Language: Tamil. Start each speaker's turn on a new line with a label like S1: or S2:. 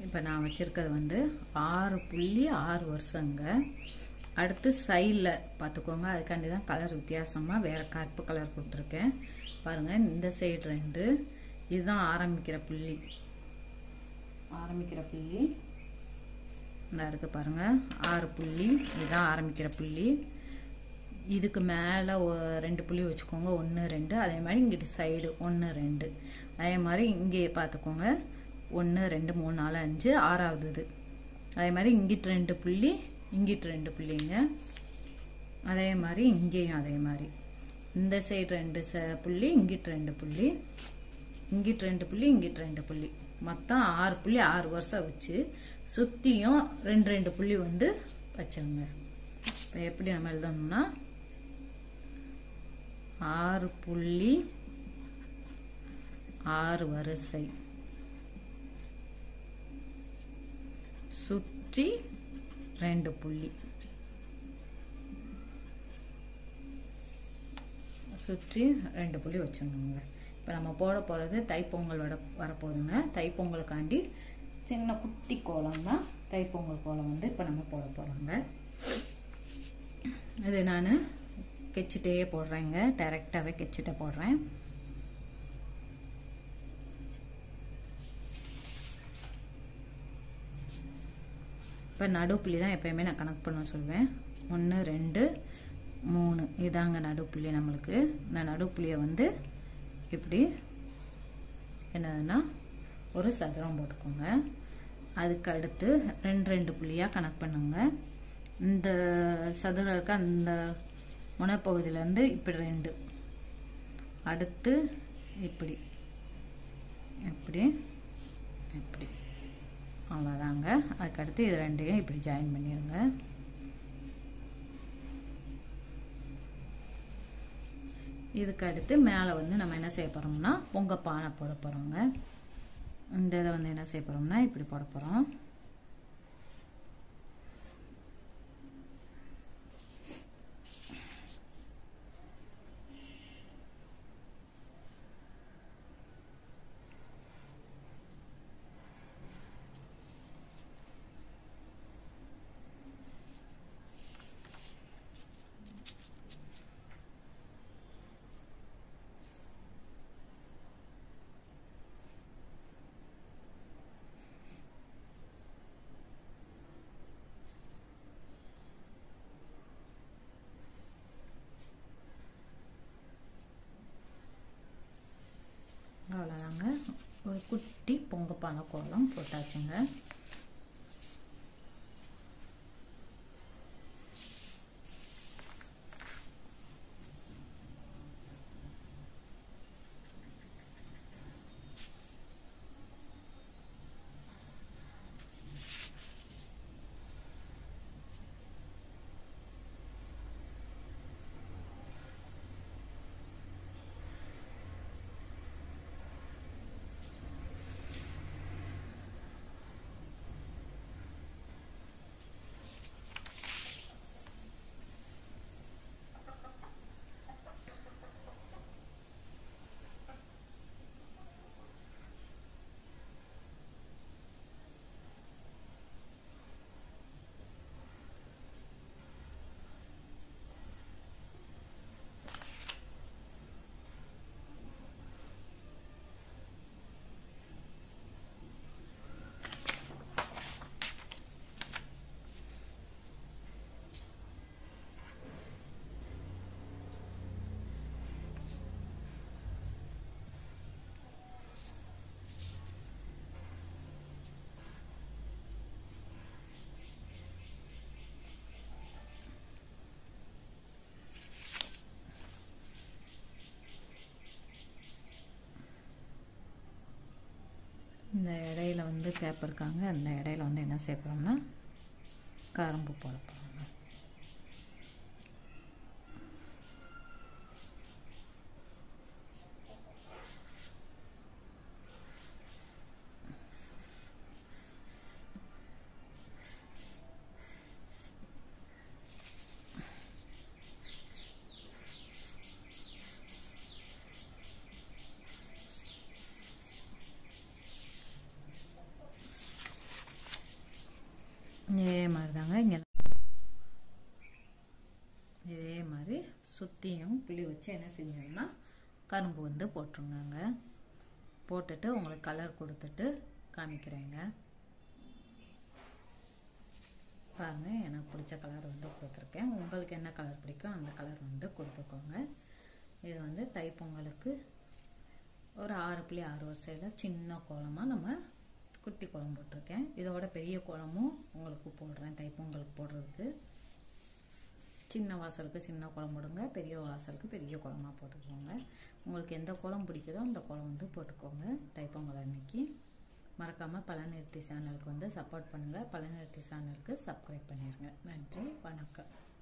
S1: இப்போ நான் வச்சுருக்கிறது வந்து ஆறு புள்ளி ஆறு வருஷங்க அடுத்து சைடில் பார்த்துக்கோங்க அதுக்காண்டி தான் கலர் வித்தியாசமாக வேறு கருப்பு கலர் கொடுத்துருக்கேன் பாருங்கள் இந்த சைடு ரெண்டு இதுதான் ஆரம்பிக்கிற புள்ளி ஆரம்பிக்கிற புள்ளி இந்த இருக்கு பாருங்கள் ஆறு புள்ளி இதுதான் ஆரம்பிக்கிற புள்ளி இதுக்கு மேலே ரெண்டு புள்ளி வச்சுக்கோங்க ஒன்று ரெண்டு அதே மாதிரி இங்கிட்டு சைடு ஒன்று ரெண்டு அதே மாதிரி இங்கே பார்த்துக்கோங்க ஒன்று ரெண்டு மூணு நாலு அஞ்சு ஆறாவது இது அதே மாதிரி இங்கிட்டு ரெண்டு புள்ளி இங்கிட்டு ரெண்டு புள்ளிங்க அதே மாதிரி இங்கேயும் அதே மாதிரி இந்த சைடு ரெண்டு ச புள்ளி இங்கிட்டு ரெண்டு புள்ளி இங்கிட்டு ரெண்டு புள்ளி இங்கிட்டு ரெண்டு புள்ளி மொத்தம் ஆறு புள்ளி ஆறு வருஷம் வச்சு சுற்றியும் ரெண்டு ரெண்டு புள்ளி வந்து வச்சுருங்க இப்போ எப்படி நம்ம எழுதணும்னா ஆறு புள்ளி ஆறு வரிசை சுற்றி ரெண்டு புள்ளி சுற்றி ரெண்டு புள்ளி வச்சுருந்தோங்க இப்போ நம்ம போட போகிறது தைப்பொங்கல் வர வரப்போகுதுங்க தைப்பொங்கலுக்காண்டி சின்ன குட்டி கோலம் தான் தைப்பொங்கல் கோலம் வந்து இப்போ நம்ம போட போகிறோங்க இது நான் கெச்சிட்டே போடுறேங்க டைரெக்டாகவே கெச்சிட்டே போடுறேன் இப்போ நடுப்புள்ளி தான் எப்போயுமே நான் கணக்கு பண்ண சொல்வேன் ஒன்று ரெண்டு மூணு இதாங்க நடுப்புள்ளி நம்மளுக்கு இந்த நடுப்புள்ளியை வந்து இப்படி என்னதுன்னா ஒரு சதுரம் போட்டுக்கோங்க அதுக்கு அடுத்து ரெண்டு ரெண்டு புள்ளியாக கணக்கு பண்ணுங்க இந்த சதுரம் இருக்க அந்த முனைப்பகுதியிலேருந்து இப்படி ரெண்டு அடுத்து இப்படி இப்படி இப்படி அவ்வளோதாங்க அதுக்கடுத்து இது ரெண்டையும் இப்படி ஜாயின் பண்ணிடுங்க இதுக்கு அடுத்து மேலே வந்து நம்ம என்ன செய்ய போகிறோம்னா பொங்க பானை போட போகிறோங்க இந்த இதை வந்து என்ன செய்ய போகிறோம்னா இப்படி போட போகிறோம் அவ்வளோதாங்க ஒரு குட்டி பொங்கப்பானை கோலம் போட்டாச்சுங்க இந்த இடையில வந்து கேப் இருக்காங்க அந்த இடையில வந்து என்ன செய்ய போகிறோம்னா கரும்பு போட போகிறோங்க இதே மாதிரி தாங்க இங்கே இதே மாதிரி சுற்றியும் புளி வச்சு என்ன செஞ்சோம்னா கரும்பு வந்து போட்டுருங்க போட்டுட்டு உங்களுக்கு கலர் கொடுத்துட்டு காமிக்கிறேங்க பாருங்கள் எனக்கு பிடிச்ச கலர் வந்து கொடுத்துருக்கேன் உங்களுக்கு என்ன கலர் பிடிக்கும் அந்த கலர் வந்து கொடுத்துக்கோங்க இது வந்து தைப்பொங்கலுக்கு ஒரு ஆறு புள்ளி ஆறு வரிசையில் சின்ன கோலமாக நம்ம குட்டி கோலம் போட்டிருக்கேன் இதோட பெரிய கோலமும் உங்களுக்கு போடுறேன் தைப்பொங்கலுக்கு போடுறதுக்கு சின்ன வாசலுக்கு சின்ன குளம் போடுங்க பெரிய வாசலுக்கு பெரிய குளமாக போட்டுக்கோங்க உங்களுக்கு எந்த குளம் பிடிக்குதோ அந்த குளம் வந்து போட்டுக்கோங்க தைப்பொங்கல் அன்னைக்கு மறக்காமல் பழனிருத்தி சேனலுக்கு வந்து சப்போர்ட் பண்ணுங்கள் பழனிருத்தி சேனலுக்கு சப்ஸ்கிரைப் பண்ணிடுங்க நன்றி வணக்கம்